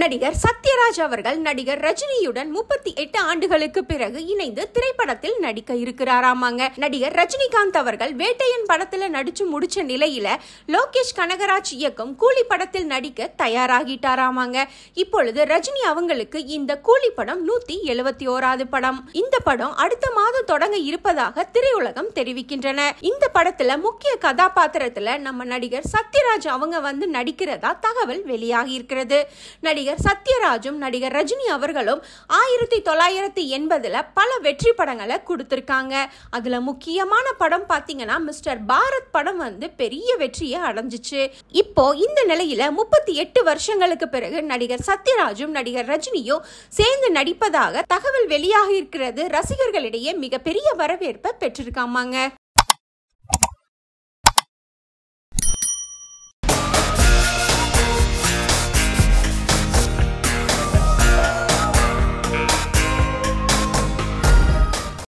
நடிகர் சத்யராஜ் அவர்கள் நடிகர் ரஜினியுடன் முப்பத்தி எட்டு ஆண்டுகளுக்கு பிறகு இணைந்து திரைப்படத்தில் நடிக்க இருக்கிறாராமாங்க நடிகர் ரஜினிகாந்த் அவர்கள் வேட்டையன் படத்துல நடிச்சு முடிச்ச நிலையில லோகேஷ் கனகராஜ் இயக்கும் கூலி படத்தில் நடிக்க தயாராகிட்டாராமாங்க இப்பொழுது ரஜினி அவங்களுக்கு இந்த கூலி படம் நூத்தி எழுபத்தி ஓராது படம் இந்த படம் அடுத்த மாதம் தொடங்க இருப்பதாக திரையுலகம் தெரிவிக்கின்றன இந்த படத்துல முக்கிய கதாபாத்திரத்துல நம்ம நடிகர் சத்யராஜ் அவங்க வந்து நடிக்கிறதா தகவல் வெளியாகி இருக்கிறது நடிகர் சத்யராஜும் நடிகர் ரஜினி அவர்களும் ஆயிரத்தி தொள்ளாயிரத்தி எண்பதுல பல வெற்றி படங்களை கொடுத்திருக்காங்க அதுல முக்கியமான படம் பாத்தீங்கன்னா மிஸ்டர் பாரத் படம் வந்து பெரிய வெற்றியை அடைஞ்சிச்சு இப்போ இந்த நிலையில முப்பத்தி எட்டு வருஷங்களுக்கு பிறகு நடிகர் சத்யராஜும் நடிகர் ரஜினியும் சேர்ந்து நடிப்பதாக தகவல் வெளியாகி இருக்கிறது ரசிகர்களிடையே மிகப்பெரிய வரவேற்பை பெற்றிருக்காமாங்க